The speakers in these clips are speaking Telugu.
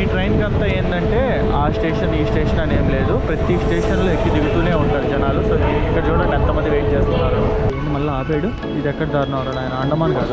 ట్రైన్కి అంతా ఏంటంటే ఆ స్టేషన్ ఈ స్టేషన్ అని ఏం లేదు ప్రతి స్టేషన్లో ఎక్కి దిగుతూనే ఉంటారు జనాలు సో ఇక్కడ చూడండి ఎంతమంది వెయిట్ చేస్తున్నారు ఏంటి మళ్ళీ ఆపాడు ఇది ఎక్కడ దారుణం ఆయన అండమాన్ కాదు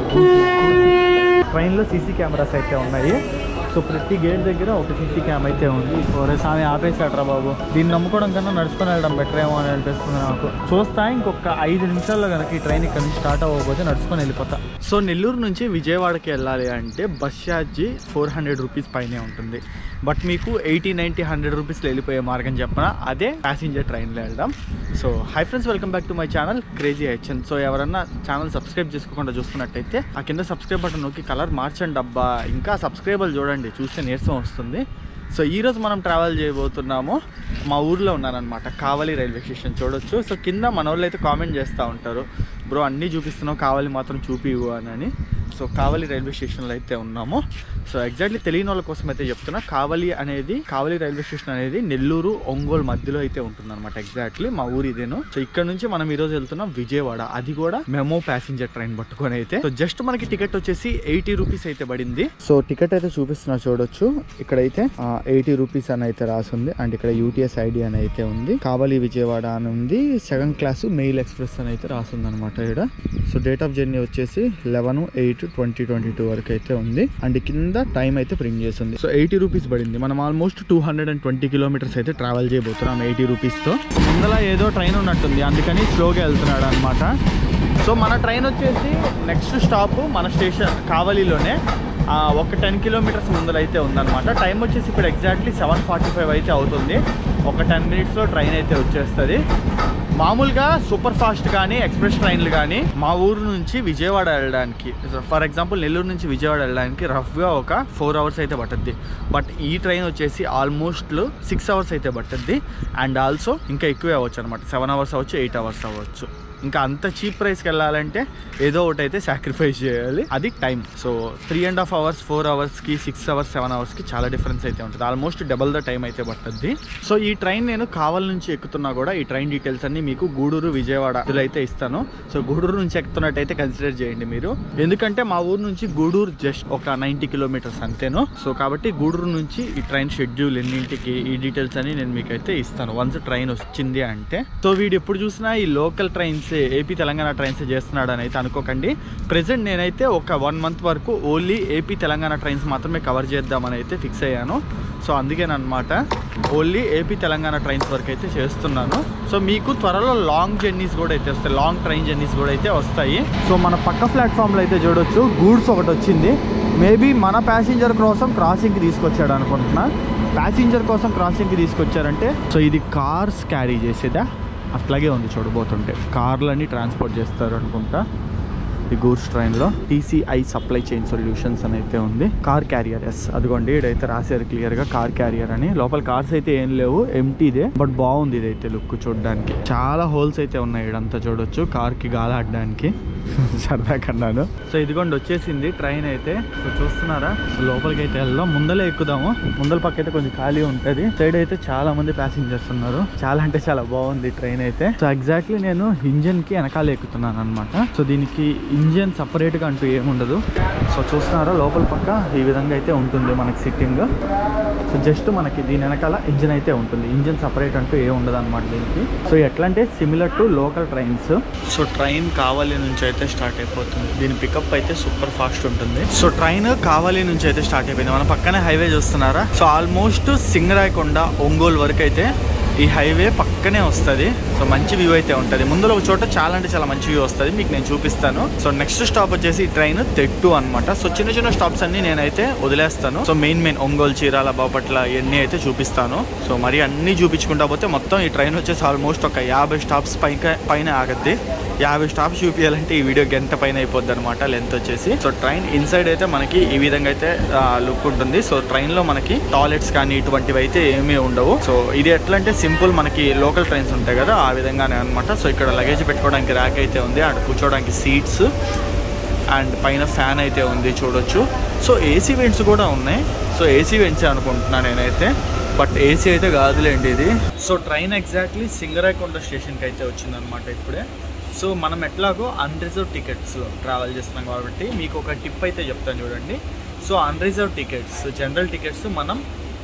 ట్రైన్లో సీసీ కెమెరాస్ అయితే ఉన్నాయి సో ప్రతి గేట్ దగ్గర ఒక సీసీ క్యామ్ అయితే ఉంది ఒరే స్వామి ఆపేసాడరా బాబు దీన్ని నమ్ముకోవడం కన్నా నడుచుకొని వెళ్ళడం బెటర్ ఏమో అని అనిపిస్తుంది నాకు చూస్తా ఇంకొక ఐదు నిమిషాల్లో కనుక ఈ ట్రైన్ ఇక్కడ నుంచి స్టార్ట్ అవ్వకపోతే నడుచుకొని వెళ్ళిపోతా సో నెల్లూరు నుంచి విజయవాడకి వెళ్ళాలి అంటే బస్ ఛార్జీ ఫోర్ హండ్రెడ్ రూపీస్ పైనే ఉంటుంది బట్ మీకు ఎయిటీ నైంటీ హండ్రెడ్ రూపీస్లో వెళ్ళిపోయే మార్గం చెప్పిన అదే ప్యాసింజర్ ట్రైన్లో వెళ్దాం so hi friends welcome back to my channel crazy HN so ఎవరన్నా ఛానల్ సబ్స్క్రైబ్ చేసుకోకుండా చూస్తున్నట్టయితే ఆ కింద సబ్స్క్రైబ్ బటన్ నొక్కి కలర్ మార్చండి అబ్బా ఇంకా సబ్స్క్రైబర్లు చూడండి చూస్తే నీరసం వస్తుంది సో ఈరోజు మనం ట్రావెల్ చేయబోతున్నాము మా ఊర్లో ఉన్నానన్నమాట కావలి రైల్వే స్టేషన్ చూడొచ్చు సో కింద మన వాళ్ళు అయితే కామెంట్ చేస్తూ ఉంటారు బ్రో అన్నీ చూపిస్తున్నావు కావాలి మాత్రం చూపివు అని సో కావలి రైల్వే స్టేషన్లో అయితే ఉన్నాము సో ఎగ్జాక్ట్లీ తెలియని వాళ్ళ కోసం అయితే చెప్తున్నా కావలి అనేది కావలి రైల్వే స్టేషన్ అనేది నెల్లూరు ఒంగోలు మధ్యలో అయితే ఉంటుంది అనమాట ఎగ్జాక్ట్లీ మా ఊరు ఇదేను సో ఇక్కడ నుంచి మనం ఈ రోజు వెళ్తున్నాం విజయవాడ అది కూడా మెమో ప్యాసింజర్ ట్రైన్ పట్టుకొని అయితే సో జస్ట్ మనకి టికెట్ వచ్చేసి ఎయిటీ రూపీస్ అయితే పడింది సో టికెట్ అయితే చూపిస్తున్నా చూడొచ్చు ఇక్కడైతే ఎయిటీ రూపీస్ అని అయితే రాసింది అండ్ ఇక్కడ యూటీఎస్ ఐడి అని అయితే ఉంది కావలి విజయవాడ అని ఉంది సెకండ్ క్లాస్ మెయిల్ ఎక్స్ప్రెస్ అని అయితే రాసింది అనమాట ఇక్కడ సో డేట్ ఆఫ్ జర్నీ వచ్చేసి eleven eight twenty twenty two వరకు అయితే ఉంది అండ్ కింద టైం అయితే ప్రింట్ చేసింది సో ఎయిటీ రూపీస్ పడింది మనం almost two hundred and twenty kilometres అయితే ట్రావెల్ చేయబోతున్నాం ఎయిటీ రూపీస్తో ముందల ఏదో ట్రైన్ ఉన్నట్టుంది అందుకని స్లోగా వెళ్తున్నాడు అనమాట సో మన ట్రైన్ వచ్చేసి నెక్స్ట్ స్టాప్ మన స్టేషన్ కావలిలోనే ఆ, ఒక టెన్ కిలోమీటర్స్ ముందర అయితే ఉందన్నమాట టైం వచ్చేసి ఇప్పుడు ఎగ్జాక్ట్లీ సెవెన్ ఫార్టీ ఫైవ్ అయితే అవుతుంది ఒక టెన్ మినిట్స్లో ట్రైన్ అయితే వచ్చేస్తుంది మామూలుగా సూపర్ ఫాస్ట్ కానీ ఎక్స్ప్రెస్ ట్రైన్లు కానీ మా ఊరు నుంచి విజయవాడ వెళ్ళడానికి ఫర్ ఎగ్జాంపుల్ నెల్లూరు నుంచి విజయవాడ వెళ్ళడానికి రఫ్గా ఒక ఫోర్ అవర్స్ అయితే పట్టుద్ది బట్ ఈ ట్రైన్ వచ్చేసి ఆల్మోస్ట్ సిక్స్ అవర్స్ అయితే పట్టుద్ది అండ్ ఆల్సో ఇంకా ఎక్కువే అవ్వచ్చు అనమాట సెవెన్ అవర్స్ అవ్వచ్చు ఎయిట్ అవర్స్ అవ్వచ్చు ఇంకా అంత చీప్ ప్రైస్కి వెళ్ళాలంటే ఏదో ఒకటి అయితే సాక్రిఫైస్ చేయాలి అది time so three and half hours four అవర్స్కి సిక్స్ అవర్స్ సెవెన్ అవర్స్కి చాలా డిఫరెన్స్ అయితే ఉంటుంది ఆల్మోస్ట్ డబల్ ద టైం అయితే పడుతుంది సో ఈ ట్రైన్ నేను కావల్ నుంచి ఎక్కుతున్నా కూడా ఈ ట్రైన్ డీటెయిల్స్ అన్ని మీకు గూడూరు విజయవాడ ఇదిలో అయితే ఇస్తాను సో గూడూరు నుంచి ఎక్కుతున్నట్టయితే కన్సిడర్ చేయండి మీరు ఎందుకంటే మా ఊరు నుంచి గూడూరు జస్ట్ ఒక నైంటీ కిలోమీటర్స్ అంతేను సో కాబట్టి గూడూరు నుంచి ఈ ట్రైన్ షెడ్యూల్ ఎన్నింటికి ఈ డీటెయిల్స్ అని నేను మీకైతే ఇస్తాను వన్స్ ట్రైన్ వచ్చింది అంటే సో వీడు ఎప్పుడు చూసినా ఈ local trains AP Telangana trains చేస్తున్నాడు అని అయితే అనుకోకండి ప్రెసెంట్ నేనైతే ఒక వన్ మంత్ వరకు ఓన్లీ ఏపీ తెలంగాణ ట్రైన్స్ మాత్రమే కవర్ చేద్దామని అయితే ఫిక్స్ అయ్యాను సో అందుకేనమాట ఓన్లీ ఏపీ తెలంగాణ ట్రైన్స్ వరకు అయితే చేస్తున్నాను సో మీకు త్వరలో లాంగ్ జర్నీస్ కూడా అయితే వస్తాయి లాంగ్ ట్రైన్ జర్నీస్ కూడా అయితే వస్తాయి సో మన పక్క ప్లాట్ఫామ్లో అయితే చూడొచ్చు గూడ్స్ ఒకటి వచ్చింది మేబీ మన ప్యాసింజర్ కోసం క్రాసింగ్కి తీసుకొచ్చాడు అనుకుంటున్నా ప్యాసింజర్ కోసం క్రాసింగ్కి తీసుకొచ్చారంటే సో ఇది కార్స్ క్యారీ చేసేదా అట్లాగే ఉంది చూడబోతుంటే కార్లన్నీ ట్రాన్స్పోర్ట్ చేస్తారు అనుకుంటా ఈ గూడ్స్ ట్రైన్లో టీసీఐ సప్లై చైన్ సొల్యూషన్స్ అని అయితే ఉంది కార్ క్యారియర్ ఎస్ అదిగోండి ఇదైతే రాశారు క్లియర్గా కార్ క్యారియర్ అని లోపల కార్స్ అయితే ఏం లేవు ఎంటీదే బట్ బాగుంది ఇదైతే లుక్ చూడడానికి చాలా హోల్స్ అయితే ఉన్నాయి ఇడంతా చూడొచ్చు కార్కి గాలాడడానికి సరదా కన్నాను సో ఇదిగోండి వచ్చేసింది ట్రైన్ అయితే సో చూస్తున్నారా సో లోపలికి అయితే వెళ్దాం ముందలే ఎక్కుదాము ముందల పక్క అయితే కొంచెం ఖాళీ ఉంటుంది సైడ్ అయితే చాలా మంది ప్యాసింజర్స్ ఉన్నారు చాలా అంటే చాలా బాగుంది ట్రైన్ అయితే సో ఎగ్జాక్ట్లీ నేను ఇంజన్ కి వెనకాల ఎక్కుతున్నాను అనమాట సో దీనికి ఇంజన్ సపరేట్ గా అంటూ ఏముండదు సో చూస్తున్నారా లోపల పక్క ఈ విధంగా అయితే ఉంటుంది మనకి సిట్టింగ్ సో జస్ట్ మనకి దీని వెనకాల ఇంజన్ అయితే ఉంటుంది ఇంజన్ సపరేట్ అంటూ ఏ ఉండదు అనమాట దీనికి సో ఎట్లా అంటే similar to local trains so train కావాలి నుంచి అయితే స్టార్ట్ అయిపోతుంది దీని పికప్ అయితే సూపర్ ఫాస్ట్ ఉంటుంది సో ట్రైన్ కావాలి నుంచి అయితే స్టార్ట్ అయిపోయింది మన పక్కనే హైవే చూస్తున్నారా సో ఆల్మోస్ట్ సింగరాయకొండ ఒంగోలు వరకు అయితే ఈ హైవే పక్కనే వస్తుంది సో మంచి వ్యూ అయితే ఉంటుంది ముందులో ఒక చోట చాలా అంటే చాలా మంచి వ్యూ వస్తుంది మీకు నేను చూపిస్తాను సో నెక్స్ట్ స్టాప్ వచ్చేసి ఈ ట్రైన్ తెట్టు అనమాట సో చిన్న చిన్న స్టాప్స్ అన్ని నేనైతే వదిలేస్తాను so main main Ongole Chirala Bapatla ఇవన్నీ అయితే చూపిస్తాను సో మరి అన్ని చూపించుకుంటా పోతే మొత్తం ఈ ట్రైన్ వచ్చేసి ఆల్మోస్ట్ ఒక యాభై స్టాప్స్ పైన పైన ఆగద్ది యాభై స్టాప్స్ చూపించాలంటే ఈ వీడియో గంట పైన అయిపోద్ది అనమాట లెంత్ వచ్చేసి సో ట్రైన్ ఇన్సైడ్ అయితే మనకి ఈ విధంగా అయితే లుక్ ఉంటుంది సో ట్రైన్ లో మనకి టాయిలెట్స్ కానీ ఇటువంటివి అయితే ఏమీ ఉండవు సో ఇది ఎట్లా అంటే సింపుల్ మనకి లోకల్ ట్రైన్స్ ఉంటాయి కదా ఆ విధంగానే అనమాట సో ఇక్కడ లగేజ్ పెట్టుకోవడానికి ర్యాక్ అయితే ఉంది అక్కడ కూర్చోవడానికి సీట్స్ అండ్ పైన ఫ్యాన్ అయితే ఉంది చూడొచ్చు సో ఏసీ వెంట్స్ కూడా ఉన్నాయి సో ఏసీ వెంట్సే అనుకుంటున్నాను నేనైతే బట్ ఏసీ అయితే కాదులేండి ఇది సో ట్రైన్ ఎగ్జాక్ట్లీ సింగరాయకొండ స్టేషన్కి అయితే వచ్చిందనమాట ఇప్పుడే సో మనం ఎట్లాగో అన్రిజర్వ్ టికెట్స్లో ట్రావెల్ చేస్తున్నాం కాబట్టి మీకు ఒక టిప్ అయితే చెప్తాను చూడండి so unreserved tickets general tickets మనం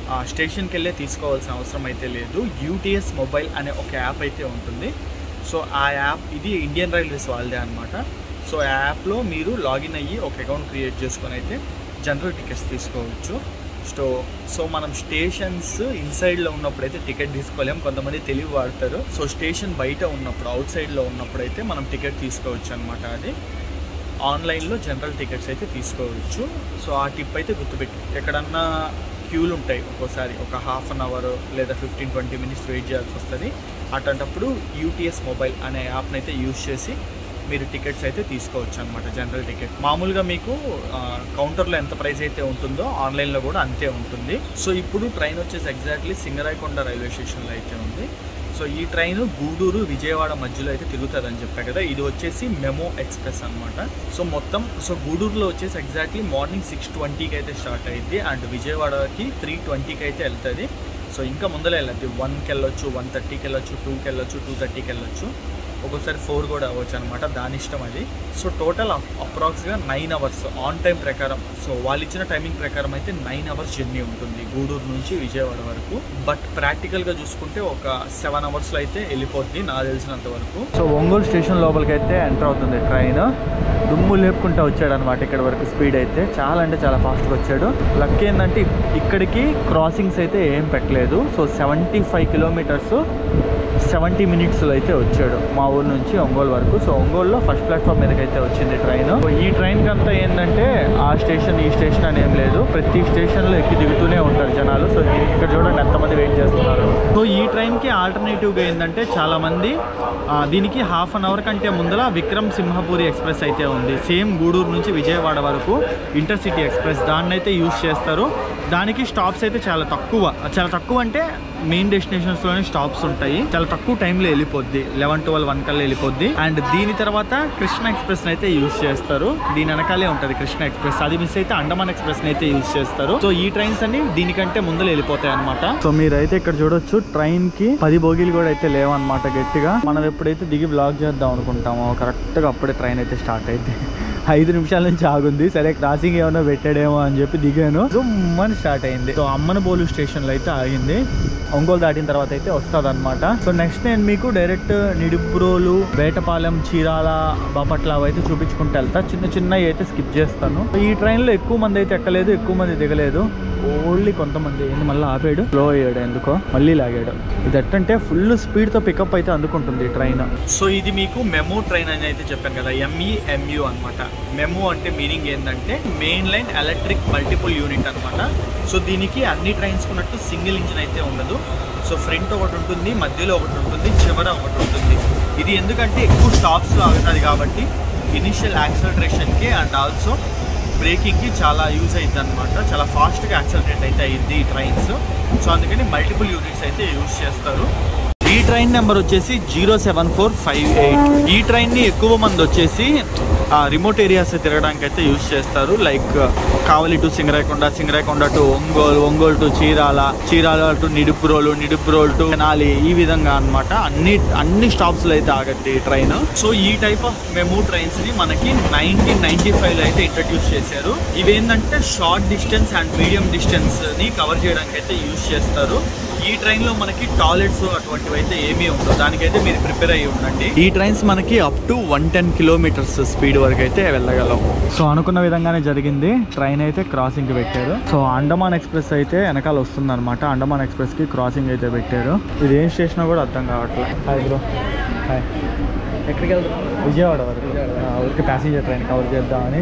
ఆ, స్టేషన్కి వెళ్ళే తీసుకోవాల్సిన అవసరం అయితే లేదు యూటీఎస్ మొబైల్ అనే ఒక యాప్ అయితే ఉంటుంది సో ఆ యాప్ ఇది ఇండియన్ రైల్వేస్ వాళ్ళదే అనమాట సో ఆ యాప్లో మీరు లాగిన్ అయ్యి ఒక అకౌంట్ క్రియేట్ చేసుకొని అయితే జనరల్ టికెట్స్ తీసుకోవచ్చు సో సో మనం స్టేషన్స్ ఇన్సైడ్లో ఉన్నప్పుడు అయితే టికెట్ తీసుకోలేం కొంతమంది తెలివి వాడతారు సో స్టేషన్ బయట ఉన్నప్పుడు అవుట్ సైడ్లో ఉన్నప్పుడు అయితే మనం టికెట్ తీసుకోవచ్చు అనమాట అది ఆన్లైన్లో జనరల్ టికెట్స్ అయితే తీసుకోవచ్చు సో ఆ టిప్ అయితే గుర్తుపెట్టి ఎక్కడన్నా క్యూలు ఉంటాయి ఒక్కోసారి ఒక హాఫ్ అన్ అవర్ లేదా ఫిఫ్టీన్ ట్వంటీ మినిట్స్ వెయిట్ చేయాల్సి వస్తుంది అట్లాంటప్పుడు యూటీఎస్ మొబైల్ అనే యాప్ని అయితే యూజ్ చేసి మీరు టికెట్స్ అయితే తీసుకోవచ్చు అనమాట జనరల్ టికెట్ మామూలుగా మీకు ఆ, కౌంటర్లో ఎంత ప్రైస్ అయితే ఉంటుందో ఆన్లైన్లో కూడా అంతే ఉంటుంది సో ఇప్పుడు ట్రైన్ వచ్చేసి ఎగ్జాక్ట్లీ సింగరాయకొండ రైల్వే స్టేషన్లో అయితే ఉంది సో ఈ ట్రైన్ గూడూరు విజయవాడ మధ్యలో అయితే తిరుగుతుంది అని చెప్పా కదా ఇది వచ్చేసి మెమో ఎక్స్ప్రెస్ అనమాట సో మొత్తం సో గూడూరులో వచ్చేసి ఎగ్జాక్ట్లీ మార్నింగ్ సిక్స్ ట్వంటీకి అయితే స్టార్ట్ అయింది అండ్ విజయవాడకి త్రీ ట్వంటీకి అయితే వెళ్తుంది సో ఇంకా ముందరే వెళ్ళద్ది వన్కి వెళ్ళొచ్చు వన్ థర్టీకి వెళ్ళొచ్చు టూకి వెళ్ళొచ్చు టూ థర్టీకి వెళ్ళొచ్చు ఒక్కోసారి ఫోర్ కూడా అవ్వచ్చు అనమాట దాని ఇష్టం అది సో టోటల్ అప్రాక్స్గా నైన్ అవర్స్ ఆన్ టైం ప్రకారం సో వాళ్ళు ఇచ్చిన టైమింగ్ ప్రకారం అయితే నైన్ అవర్స్ జర్నీ ఉంటుంది గూడూరు నుంచి విజయవాడ వరకు బట్ ప్రాక్టికల్గా చూసుకుంటే ఒక సెవెన్ అవర్స్లో అయితే వెళ్ళిపోద్ది నాకు తెలిసినంత వరకు సో ఒంగోలు స్టేషన్ లోపలికి అయితే ఎంటర్ అవుతుంది ట్రైన్ దుమ్ము లేపుకుంటూ వచ్చాడు అనమాట ఇక్కడ వరకు స్పీడ్ అయితే చాలా అంటే చాలా ఫాస్ట్గా వచ్చాడు లక్ ఏంటంటే ఇక్కడికి క్రాసింగ్స్ అయితే ఏం పెట్టలేదు so seventy five kilometres seventy మినిట్స్లో అయితే వచ్చాడు మా ఊరు నుంచి ఒంగోలు వరకు సో ఒంగోలులో ఫస్ట్ ప్లాట్ఫామ్ మీదకి అయితే వచ్చింది ట్రైన్ సో ఈ ట్రైన్కి అంతా ఏంటంటే ఆ స్టేషన్ ఈ స్టేషన్ అని ఏం లేదు ప్రతి స్టేషన్లో ఎక్కి దిగుతూనే ఉంటారు జనాలు సో ఇక్కడ చూడండి ఎంతమంది వెయిట్ చేస్తున్నారు సో ఈ ట్రైన్కి ఆల్టర్నేటివ్గా ఏంటంటే చాలామంది ఆ, దీనికి హాఫ్ అన్ అవర్ కంటే ముందర విక్రమ్ సింహపూరి ఎక్స్ప్రెస్ అయితే ఉంది సేమ్ గూడూరు నుంచి విజయవాడ వరకు ఇంటర్సిటీ ఎక్స్ప్రెస్ దాన్ని అయితే యూస్ చేస్తారు దానికి స్టాప్స్ అయితే చాలా తక్కువ చాలా తక్కువ అంటే మెయిన్ డెస్టినేషన్స్లోనే స్టాప్స్ ఉంటాయి చాలా తక్కువ టైంలో వెళ్ళిపోద్ది లెవెన్ ట్వెల్వ్ వన్ కల్లా వెళ్ళిపోద్ది అండ్ దీని తర్వాత కృష్ణ ఎక్స్ప్రెస్ అయితే యూస్ చేస్తారు దీని వెనకాలే ఉంటుంది కృష్ణ ఎక్స్ప్రెస్ అది మిస్ అయితే అండమాన్ ఎక్స్ప్రెస్ అయితే యూస్ చేస్తారు సో ఈ ట్రైన్స్ అన్ని దీనికంటే ముందర వెళ్ళిపోతాయి అనమాట సో మీరైతే ఇక్కడ చూడొచ్చు ట్రైన్ కి పది బోగీలు కూడా అయితే లేవన్నమాట గట్టిగా మనం ఎప్పుడైతే దిగి బ్లాక్ చేద్దాం అనుకుంటామో కరెక్ట్ గా అప్పుడే ట్రైన్ అయితే స్టార్ట్ అయితే ఐదు నిమిషాల నుంచి ఆగుంది సరే క్రాసింగ్ ఏమైనా పెట్టాడేమో అని చెప్పి దిగాను జుమ్మని స్టార్ట్ అయింది సో అమ్మనబోలు స్టేషన్ లో అయితే ఆగింది ఒంగోలు దాటిన తర్వాత అయితే వస్తుంది అనమాట సో నెక్స్ట్ నేను మీకు డైరెక్ట్ నిడుబ్రోలు వేటపాలెం చీరాల బాపట్ల అవి అయితే చూపించుకుంటూ వెళ్తా చిన్న చిన్నవి అయితే స్కిప్ చేస్తాను ఈ ట్రైన్లో ఎక్కువ మంది అయితే ఎక్కలేదు ఎక్కువ మంది దిగలేదు ఓన్లీ కొంతమంది ఏంది మళ్ళీ ఆపాడు స్లో అయ్యాడు ఎందుకో మళ్ళీ లాగాడు ఇది ఎట్టంటే ఫుల్ స్పీడ్తో పికప్ అయితే అందుకుంటుంది ట్రైన్ సో ఇది మీకు మెమో ట్రైన్ అని అయితే చెప్పాను కదా ఎంఈఎంయు అనమాట మెమో అంటే మీనింగ్ ఏంటంటే main line electric multiple unit అనమాట సో దీనికి అన్ని ట్రైన్స్ ఉన్నట్టు సింగిల్ ఇంజిన్ అయితే ఉండదు సో ఫ్రంట్ ఒకటి ఉంటుంది మధ్యలో ఒకటి ఉంటుంది చివర ఒకటి ఉంటుంది ఇది ఎందుకంటే ఎక్కువ స్టాప్స్లో ఆగుతుంది కాబట్టి ఇనిషియల్ యాక్సలరేషన్కి అండ్ ఆల్సో బ్రేకింగ్కి చాలా యూజ్ అయింది అనమాట చాలా ఫాస్ట్గా యాక్సలరేట్ అయితే అయింది ఈ ట్రైన్స్ సో అందుకని మల్టిపుల్ యూనిట్స్ అయితే యూజ్ చేస్తారు ఈ ట్రైన్ నెంబర్ వచ్చేసి zero seven four five eight ఈ ట్రైన్ని ఎక్కువ మంది వచ్చేసి రిమోట్ ఏరియాస్ తిరగడానికి అయితే యూజ్ చేస్తారు like Kavali to Singarayakonda Singarayakonda to Ongole Ongole to Chirala Chirala to Nidubrolu Nidubrolu to Tenali ఈ విధంగా అన్నమాట అన్ని అన్ని స్టాప్స్ లో అయితే ఆగద్ది ఈ ట్రైన్ సో ఈ టైప్ ఆఫ్ మెమూ ట్రైన్స్ ని మనకి నైన్టీన్ నైన్టీ ఫైవ్ లో అయితే ఇంట్రడ్యూస్ చేశారు ఇవేంటంటే short distance and medium distance ని కవర్ చేయడానికి అయితే యూజ్ చేస్తారు ఈ ట్రైన్ లో మనకి టాయిలెట్స్ అటువంటివి అయితే ఏమీ ఉండవు దానికైతే మీరు ప్రిపేర్ అయ్యి ఉండండి ఈ ట్రైన్స్ మనకి up to one ten kilometres speed వరకు అయితే వెళ్ళగలం సో అనుకున్న విధంగానే జరిగింది ట్రైన్ అయితే క్రాసింగ్ కి పెట్టారు సో అండమాన్ ఎక్స్ప్రెస్ అయితే వెనకాల వస్తుంది అనమాట అండమాన్ ఎక్స్ప్రెస్ కి క్రాసింగ్ అయితే పెట్టారు ఇది ఏం స్టేషన్ కూడా అర్థం కావట్లేదు హాయ్ బ్రో హాయ్ ఎక్కడికి వెళ్తాం విజయవాడ వరకు విజయవాడ. ఆ, ఊరికే ప్యాసింజర్ ట్రైన్ కవర్ చేద్దామని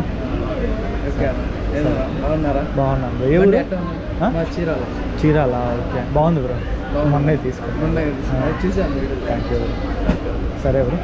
ఓకే ఏదో బాగున్నారా బాగున్నాను బ్రో ఏ బండి ఊరు ఎట్లా ఉంది? ఆ? మా చీరాల చీరాల ఓకే బాగుంది బ్రో బాగుంది. మొన్నే తీసుకున్నాను మొన్న చూసాను వీడియో. థ్యాంక్ యూ సరే బ్రో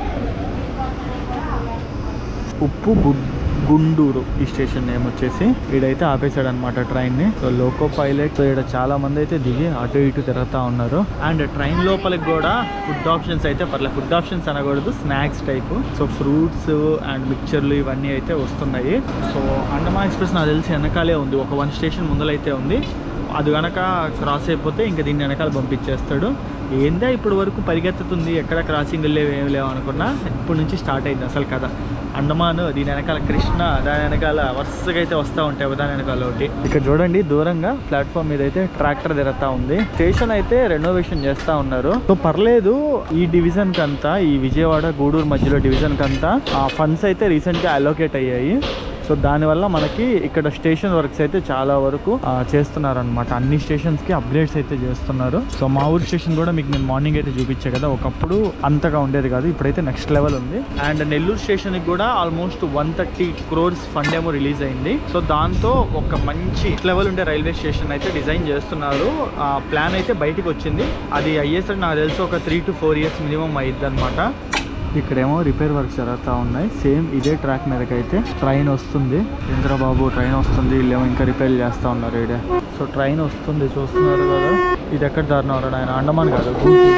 ఉప్పు గు- గుండూరు ఈ స్టేషన్ నేమ్ వచ్చేసి ఈడైతే ఆపేశాడు అనమాట ట్రైన్ ని సో లోకో పైలట్ సో ఇక్కడ చాలా మంది అయితే దిగి అటు ఇటు తిరుగుతా ఉన్నారు అండ్ ట్రైన్ లోపలికి కూడా ఫుడ్ ఆప్షన్స్ అయితే పర్లేదు ఫుడ్ ఆప్షన్స్ అనకూడదు snacks type so fruits and మిక్చర్లు ఇవన్నీ అయితే వస్తున్నాయి సో అండమాన్ ఎక్స్ప్రెస్ నాకు తెలిసి వెనకాలే ఉంది ఒక వన్ స్టేషన్ ముందలైతే ఉంది అది కనుక క్రాస్ అయిపోతే ఇంకా దీన్ని వెనకాల పంపించేస్తాడు ఏందా ఇప్పుడు వరకు పరిగెత్తుతుంది ఎక్కడ క్రాసింగ్ లేవు ఏం లేవు అనుకున్నా ఇప్పటి నుంచి స్టార్ట్ అయింది అసలు కథ అండమాన్ దీని వెనకాల కృష్ణ దాని వెనకాల వరుసగా అయితే వస్తూ ఉంటాయి దాని వెనకాల ఒకటి ఇక్కడ చూడండి దూరంగా ప్లాట్ఫామ్ మీద అయితే ట్రాక్టర్ తిరుగుతా ఉంది స్టేషన్ అయితే రెనోవేషన్ చేస్తా ఉన్నారు సో పర్లేదు ఈ డివిజన్ కంతా ఈ విజయవాడ గూడూరు మధ్యలో డివిజన్ కంతా ఆ ఫండ్స్ అయితే రీసెంట్ గా అలోకేట్ అయ్యాయి సో దానివల్ల మనకి ఇక్కడ స్టేషన్ వర్క్స్ అయితే చాలా వరకు చేస్తున్నారు అనమాట అన్ని స్టేషన్స్ కి అప్గ్రేడ్స్ అయితే చేస్తున్నారు సో మా ఊరు స్టేషన్ కూడా మీకు నేను మార్నింగ్ అయితే చూపించే కదా ఒకప్పుడు అంతగా ఉండేది కాదు ఇప్పుడైతే నెక్స్ట్ లెవెల్ ఉంది అండ్ నెల్లూరు స్టేషన్ కి కూడా almost one thirty crores fund ఏమో రిలీజ్ అయింది సో దాంతో ఒక మంచి లెవెల్ ఉండే రైల్వే స్టేషన్ అయితే డిజైన్ చేస్తున్నారు ఆ ప్లాన్ అయితే బయటికి వచ్చింది అది అయ్యేసరికి నాకు తెలిసి ఒక three to four years minimum అయ్యిద్ది అనమాట ఇక్కడేమో రిపేర్ వర్క్స్ జరుగుతూ ఉన్నాయి సేమ్ ఇదే ట్రాక్ మీదకి అయితే ట్రైన్ వస్తుంది ఇంద్రబాబు ట్రైన్ వస్తుంది వీళ్ళేమో ఇంకా రిపేర్ చేస్తూ ఉన్నారు ఇడే సో ట్రైన్ వస్తుంది చూస్తున్నారు కదా ఇది ఎక్కడ దారినవరా ఆయన అండమాన్ కాదు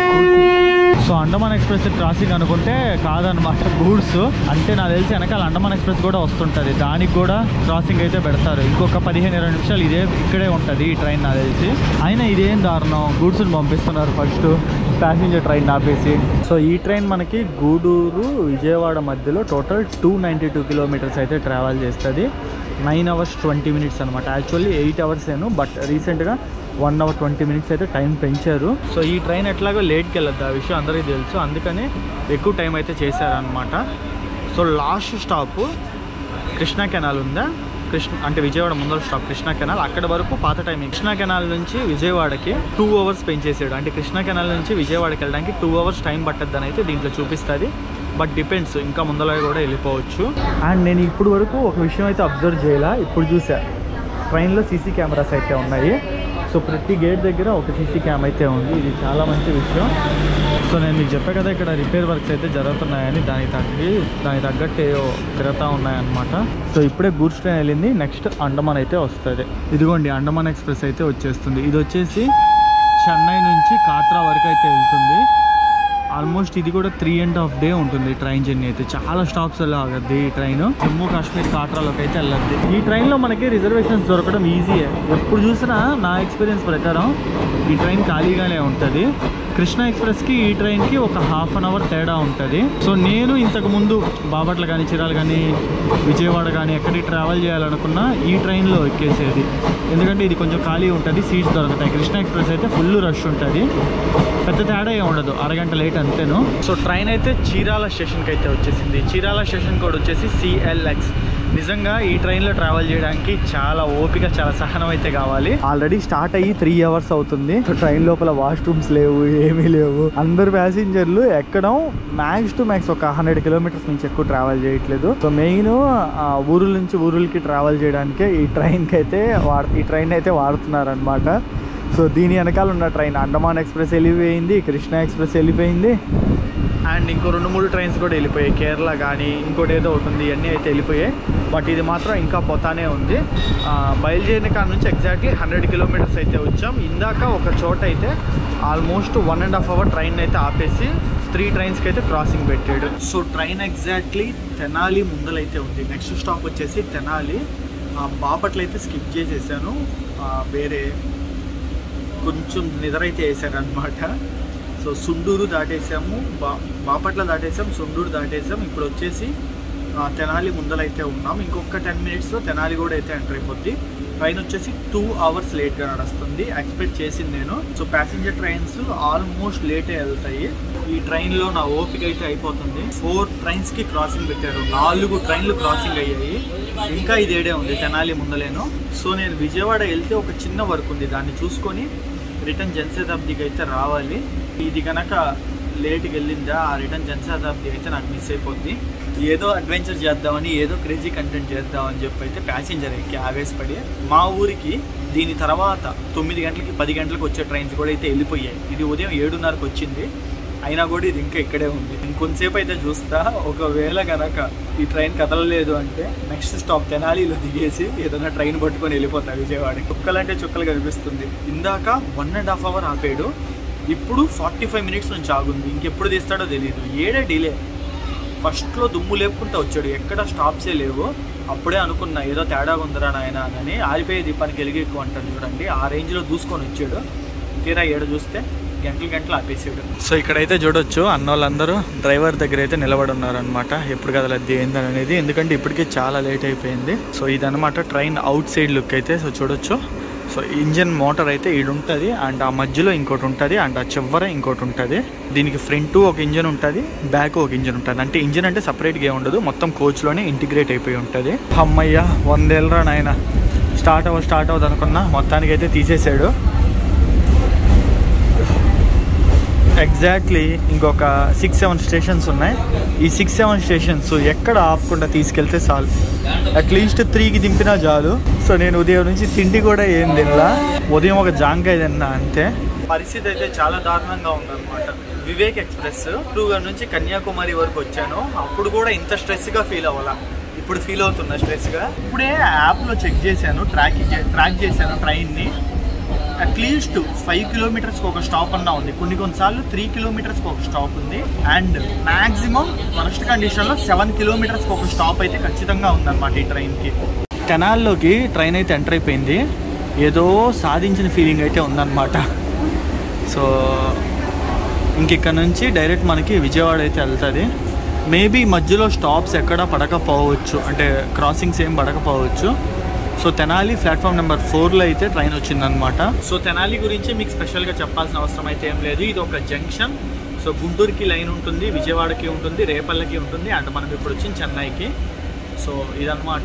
సో అండమాన్ ఎక్స్ప్రెస్ క్రాసింగ్ అనుకుంటే కాదనమాట గూడ్స్ అంటే నాకు తెలిసి వెనకాల అండమాన్ ఎక్స్ప్రెస్ కూడా వస్తుంటుంది దానికి కూడా క్రాసింగ్ అయితే పెడతారు ఇంకొక పదిహేను ఇరవై నిమిషాలు ఇదే ఇక్కడే ఉంటుంది ఈ ట్రైన్ నాకు తెలిసి అయినా ఇదేం దారుణం గూడ్స్ని పంపిస్తున్నారు ఫస్ట్ ప్యాసింజర్ ట్రైన్ ఆపేసి సో ఈ ట్రైన్ మనకి గూడూరు విజయవాడ మధ్యలో total two ninety two kilometres అయితే ట్రావెల్ చేస్తుంది నైన్ అవర్స్ ట్వంటీ మినిట్స్ అనమాట యాక్చువల్లీ ఎయిట్ అవర్స్ ఏను బట్ రీసెంట్గా వన్ అవర్ ట్వంటీ మినిట్స్ అయితే టైం పెంచారు సో ఈ ట్రైన్ ఎట్లాగో లేట్కి వెళ్ళొద్దు ఆ విషయం అందరికీ తెలుసు అందుకని ఎక్కువ టైం అయితే చేశారనమాట so last stop Krishna canal ఉందా కృష్ణ అంటే విజయవాడ ముందర స్టాప్ కృష్ణా కెనాల్ అక్కడ వరకు పాత టైమింగ్ కృష్ణా కెనాల్ నుంచి విజయవాడకి టూ అవర్స్ పెంచేసాడు అంటే కృష్ణా కెనాల్ నుంచి విజయవాడకి వెళ్ళడానికి టూ అవర్స్ టైం పట్టద్దని అయితే దీంట్లో చూపిస్తుంది బట్ డిపెండ్స్ ఇంకా ముందర కూడా వెళ్ళిపోవచ్చు అండ్ నేను ఇప్పుడు వరకు ఒక విషయం అయితే అబ్జర్వ్ చేయాల ఇప్పుడు చూసా ట్రైన్లో సీసీ కెమెరాస్ అయితే ఉన్నాయి సో ప్రతి గేట్ దగ్గర ఒక సీసీ క్యామ్ అయితే ఉంది ఇది చాలా మంచి విషయం సో నేను మీకు చెప్పా కదా ఇక్కడ రిపేర్ వర్క్స్ అయితే జరుగుతున్నాయని దానికి తగ్గి దానికి తగ్గట్టు ఏవో తిరుగుతూ ఉన్నాయన్నమాట సో ఇప్పుడే గూడ్స్ ట్రైన్ వెళ్ళింది నెక్స్ట్ అండమాన్ అయితే వస్తుంది ఇదిగోండి అండమాన్ ఎక్స్ప్రెస్ అయితే వచ్చేస్తుంది ఇది వచ్చేసి చెన్నై నుంచి కాట్రా వరకు అయితే వెళ్తుంది ఆల్మోస్ట్ ఇది కూడా త్రీ అండ్ హాఫ్ డే ఉంటుంది ట్రైన్ జర్నీ అయితే చాలా స్టాప్స్ ఆగద్ది ఈ ట్రైన్ జమ్మూ కాశ్మీర్ కాట్రాలోకి అయితే వెళ్ళద్ది ఈ ట్రైన్లో మనకి రిజర్వేషన్స్ దొరకడం ఈజీయే ఎప్పుడు చూసినా నా ఎక్స్పీరియన్స్ ప్రకారం ఈ ట్రైన్ ఖాళీగానే ఉంటుంది కృష్ణ ఎక్స్ప్రెస్కి ఈ ట్రైన్కి ఒక హాఫ్ అన్ అవర్ తేడా ఉంటుంది సో నేను ఇంతకు ముందు బాపట్ల కానీ చిరాలు కానీ విజయవాడ కానీ ఎక్కడికి ట్రావెల్ చేయాలనుకున్నా ఈ ట్రైన్లో ఎక్కేసేది ఎందుకంటే ఇది కొంచెం ఖాళీ ఉంటుంది సీట్స్ దొరుకుతాయి కృష్ణ ఎక్స్ప్రెస్ అయితే ఫుల్ రష్ ఉంటుంది పెద్ద తేడా ఏమి ఉండదు అరగంట లేట్ అంతేను సో ట్రైన్ అయితే చీరాల స్టేషన్కి అయితే వచ్చేసింది చీరాల స్టేషన్ కోడ్ వచ్చేసి సిఎల్ఎక్స్ నిజంగా ఈ ట్రైన్లో ట్రావెల్ చేయడానికి చాలా ఓపిక చాలా సహనం అయితే కావాలి ఆల్రెడీ స్టార్ట్ అయ్యి త్రీ అవర్స్ అవుతుంది సో ట్రైన్ లోపల వాష్రూమ్స్ లేవు ఏమీ లేవు అందరు ప్యాసింజర్లు ఎక్కడం మ్యాక్స్ టు మ్యాక్స్ ఒక హండ్రెడ్ కిలోమీటర్స్ నుంచి ఎక్కువ ట్రావెల్ చేయట్లేదు సో మెయిన్ ఊరుల నుంచి ఊరులకి ట్రావెల్ చేయడానికే ఈ ట్రైన్కి అయితే వాడ ఈ ట్రైన్ అయితే వాడుతున్నారు అనమాట సో దీని వెనకాల ఉన్న ట్రైన్ అండమాన్ ఎక్స్ప్రెస్ వెళ్ళిపోయింది కృష్ణ ఎక్స్ప్రెస్ వెళ్ళిపోయింది అండ్ ఇంకో రెండు మూడు ట్రైన్స్ కూడా వెళ్ళిపోయాయి కేరళ కానీ ఇంకోటి ఏదో ఒకటి ఉంది ఇవన్నీ అయితే వెళ్ళిపోయాయి బట్ ఇది మాత్రం ఇంకా పోతానే ఉంది ఆ, బయలుదేరిన కాడ నుంచి ఎగ్జాక్ట్లీ హండ్రెడ్ కిలోమీటర్స్ అయితే వచ్చాం ఇందాక ఒక చోట అయితే almost one and half hour train అయితే ఆపేసి త్రీ ట్రైన్స్కి అయితే క్రాసింగ్ పెట్టాడు సో ట్రైన్ ఎగ్జాక్ట్లీ తెనాలి ముందలైతే ఉంది నెక్స్ట్ స్టాప్ వచ్చేసి తెనాలి ఆ, బాపట్ల అయితే స్కిప్ చేసేసాను ఆ, వేరే కొంచెం నిద్ర అయితే వేసారనమాట సో సుండూరు దాటేసాము బా బాపట్ల దాటేసాం సుండూరు దాటేసాం ఇప్పుడు వచ్చేసి ఆ, తెనాలి ముందలైతే ఉన్నాం ఇంకొక టెన్ మినిట్స్లో తెనాలి కూడా అయితే ఎంటర్ అయిపోద్ది ట్రైన్ వచ్చేసి టూ అవర్స్ లేట్గా నడుస్తుంది ఎక్స్పెక్ట్ చేసింది నేను సో ప్యాసింజర్ ట్రైన్స్ ఆల్మోస్ట్ లేటే వెళ్తాయి ఈ ట్రైన్లో నా ఓపిక అయితే అయిపోతుంది ఫోర్ ట్రైన్స్కి క్రాసింగ్ పెట్టారు నాలుగు ట్రైన్లు క్రాసింగ్ అయ్యాయి ఇంకా ఇది ఏడే ఉంది తెనాలి ముందలేను సో నేను విజయవాడ వెళ్తే ఒక చిన్న వర్క్ ఉంది దాన్ని చూసుకొని రిటర్న్ జనశతాబ్దికి అయితే రావాలి ఇది కనుక లేట్కి వెళ్ళిందా ఆ రిటర్న్ జనశతాబ్ది అయితే నాకు మిస్ అయిపోద్ది ఏదో అడ్వెంచర్ చేద్దామని ఏదో క్రేజీ కంటెంట్ చేద్దామని చెప్పి అయితే ప్యాసింజర్ ఎక్కి ఆవేశపడి మా ఊరికి దీని తర్వాత తొమ్మిది గంటలకి పది గంటలకు వచ్చే ట్రైన్స్ కూడా అయితే వెళ్ళిపోయాయి ఇది ఉదయం ఏడున్నరకు వచ్చింది అయినా కూడా ఇది ఇంకా ఇక్కడే ఉంది ఇంకొంతసేపు అయితే చూస్తా ఒకవేళ గనక ఈ ట్రైన్ కదలలేదు అంటే నెక్స్ట్ స్టాప్ తెనాలిలో దిగేసి ఏదైనా ట్రైన్ పట్టుకొని వెళ్ళిపోతా విజయవాడకి చుక్కలంటే చుక్కలు కనిపిస్తుంది ఇందాక వన్ అండ్ హాఫ్ అవర్ ఆపేడు ఇప్పుడు ఫార్టీ ఫైవ్ మినిట్స్ నుంచి ఆగుంది ఇంకెప్పుడు తీస్తాడో తెలియదు ఏడే డిలే ఫస్ట్లో దుమ్ము లేపుకుంటూ వచ్చాడు ఎక్కడ స్టాప్సే లేవు అప్పుడే అనుకున్నా ఏదో తేడా ఉందిరా నాయన అని ఆరిపోయే దీపానికి వెలిగి ఎక్కువ అంటాడు చూడండి ఆ రేంజ్లో దూసుకొని వచ్చాడు తీరా ఏడు చూస్తే గంటలు గంటలు ఆపేసాడు సో ఇక్కడైతే చూడొచ్చు అన్న వాళ్ళందరూ డ్రైవర్ దగ్గర అయితే నిలబడి ఉన్నారనమాట ఎప్పుడు కదలద్ది ఏందని అనేది ఎందుకంటే ఇప్పటికే చాలా లేట్ అయిపోయింది సో ఇదనమాట ట్రైన్ అవుట్ సైడ్ లుక్ అయితే సో చూడొచ్చు సో ఇంజన్ మోటార్ అయితే ఈడు ఉంటుంది అండ్ ఆ మధ్యలో ఇంకోటి ఉంటుంది అండ్ ఆ చివర ఇంకోటి ఉంటుంది దీనికి ఫ్రంట్ ఒక ఇంజన్ ఉంటుంది బ్యాక్ ఒక ఇంజన్ ఉంటుంది అంటే ఇంజన్ అంటే సపరేట్గా ఏమి ఉండదు మొత్తం కోచ్లోనే ఇంటిగ్రేట్ అయిపోయి ఉంటుంది అమ్మయ్య వందేళ్ళరా నాయన స్టార్ట్ అవ్వ స్టార్ట్ అవ్వదు అనుకున్నా మొత్తానికి అయితే తీసేసాడు ఎగ్జాక్ట్లీ ఇంకొక సిక్స్ సెవెన్ స్టేషన్స్ ఉన్నాయి ఈ సిక్స్ సెవెన్ స్టేషన్స్ ఎక్కడ ఆపకుండా తీసుకెళ్తే చాలు అట్లీస్ట్ త్రీకి దింపినా చాలు సో నేను ఉదయం నుంచి తిండి కూడా ఏం తినలా ఉదయం ఒక జాంకాయ తిన్నా అంతే పరిస్థితి అయితే చాలా దారుణంగా ఉందన్నమాట వివేక్ ఎక్స్ప్రెస్ టూగర్ నుంచి కన్యాకుమారి వరకు వచ్చాను అప్పుడు కూడా ఇంత స్ట్రెస్గా ఫీల్ అవ్వాలా ఇప్పుడు ఫీల్ అవుతున్నా స్ట్రెస్గా ఇప్పుడే యాప్లో చెక్ చేశాను ట్రాక్ ట్రాక్ చేశాను ట్రైన్ని అట్లీస్ట్ ఫైవ్ కిలోమీటర్స్కి ఒక స్టాప్ అన్నా ఉంది కొన్ని కొన్నిసార్లు త్రీ కిలోమీటర్స్కి ఒక స్టాప్ ఉంది అండ్ మ్యాక్సిమం వరస్ట్ కండిషన్లో సెవెన్ కిలోమీటర్స్కి ఒక స్టాప్ అయితే ఖచ్చితంగా ఉందన్నమాట ఈ ట్రైన్కి కెనాల్లోకి ట్రైన్ అయితే ఎంటర్ అయిపోయింది ఏదో సాధించిన ఫీలింగ్ అయితే ఉందన్నమాట సో ఇంక ఇక్కడ నుంచి డైరెక్ట్ మనకి విజయవాడ అయితే వెళ్తుంది మేబీ మధ్యలో స్టాప్స్ ఎక్కడ పడకపోవచ్చు అంటే క్రాసింగ్స్ ఏం పడకపోవచ్చు సో తెనాలి ప్లాట్ఫామ్ నెంబర్ ఫోర్లో అయితే ట్రైన్ వచ్చిందనమాట సో తెనాలి గురించి మీకు స్పెషల్గా చెప్పాల్సిన అవసరం అయితే ఏం లేదు ఇది ఒక జంక్షన్ సో గుంటూరుకి లైన్ ఉంటుంది విజయవాడకి ఉంటుంది రేపల్లకి ఉంటుంది అండ్ మనం ఇప్పుడు వచ్చింది చెన్నైకి సో ఇదన్నమాట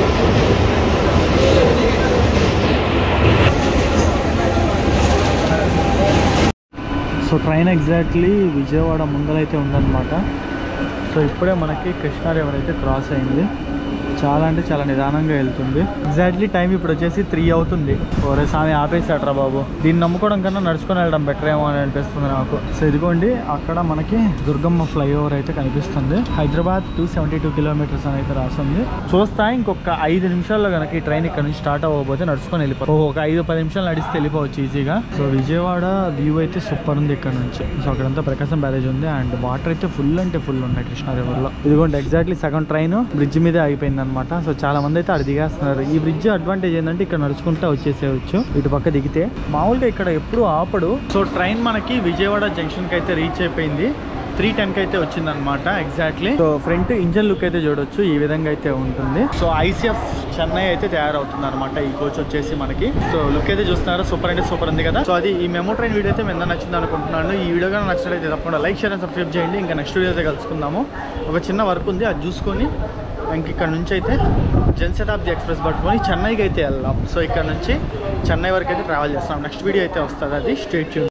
సో ట్రైన్ ఎగ్జాక్ట్లీ విజయవాడ ముందరైతే ఉందన్నమాట సో ఇప్పుడే మనకి కృష్ణా రివర్ అయితే క్రాస్ అయింది చాలా అంటే చాలా నిదానంగా వెళ్తుంది ఎగ్జాక్ట్లీ టైం ఇప్పుడు వచ్చేసి త్రీ అవుతుంది ఓరే స్వామి ఆపేసాడరా బాబు దీన్ని నమ్ముకోవడం కన్నా నడుచుకొని వెళ్ళడం బెటర్ ఏమో అని అనిపిస్తుంది నాకు సో ఇదిగోండి అక్కడ మనకి దుర్గమ్మ ఫ్లైఓవర్ అయితే కనిపిస్తుంది Hyderabad two seventy two kilometres అని అయితే రాస్తుంది చూస్తా ఇంకొక ఐదు నిమిషాల్లో కనుక ఈ ట్రైన్ ఇక్కడ నుంచి స్టార్ట్ అవ్వబోతే నడుచుకొని వెళ్ళిపో ఒక ఐదు పది నిమిషాలు నడిస్తే వెళ్ళిపోవచ్చు ఈజీగా సో విజయవాడ వ్యూ అయితే సూపర్ ఉంది ఇక్కడ నుంచి సో అక్కడంతా ప్రకాశం బ్యారేజ్ ఉంది అండ్ వాటర్ అయితే ఫుల్ అంటే ఫుల్ ఉన్నాయి కృష్ణా రివర్లో ఇదిగోండి ఎగ్జాక్ట్లీ సగం ట్రైన్ బ్రిడ్జ్ మీదే ఆగిపోయింది అనమాట సో చాలా మంది అయితే అక్కడ దిగేస్తున్నారు ఈ బ్రిడ్జ్ అడ్వాంటేజ్ ఏంటంటే ఇక్కడ నడుచుకుంటూ వచ్చేసేయచ్చు ఇటు పక్క దిగితే మామూలుగా ఇక్కడ ఎప్పుడు ఆపడు సో ట్రైన్ మనకి విజయవాడ జంక్షన్ కి అయితే రీచ్ అయిపోయింది త్రీ టెన్ కి అయితే వచ్చిందనమాట exactly so front engine look అయితే చూడొచ్చు ఈ విధంగా అయితే ఉంటుంది సో ఐసీఎఫ్ చెన్నై అయితే తయారవుతుంది అనమాట ఈ కోచ్ వచ్చేసి మనకి సో లుక్ అయితే చూస్తున్నారా సూపర్ అంటే సూపర్ ఉంది కదా సో అది ఈ మెమో ట్రైన్ వీడియో అయితే మీద నచ్చింది అనుకుంటున్నాను ఈ వీడియో కానీ నచ్చినట్లయితే తప్పకుండా లైక్ షేర్ అండ్ సబ్స్క్రైబ్ చేయండి ఇంకా నెక్స్ట్ వీడియో అయితే కలుసుకుందాము ఒక చిన్న వర్క్ ఉంది అది చూసుకొని ఇంక ఇక్కడ నుంచి అయితే జన్శతాబ్ది ఎక్స్ప్రెస్ పట్టుకొని చెన్నైకి అయితే వెళ్దాం సో ఇక్కడ నుంచి చెన్నై వరకు అయితే ట్రావెల్ చేస్తాం నెక్స్ట్ వీడియో అయితే వస్తుంది అది స్టేట్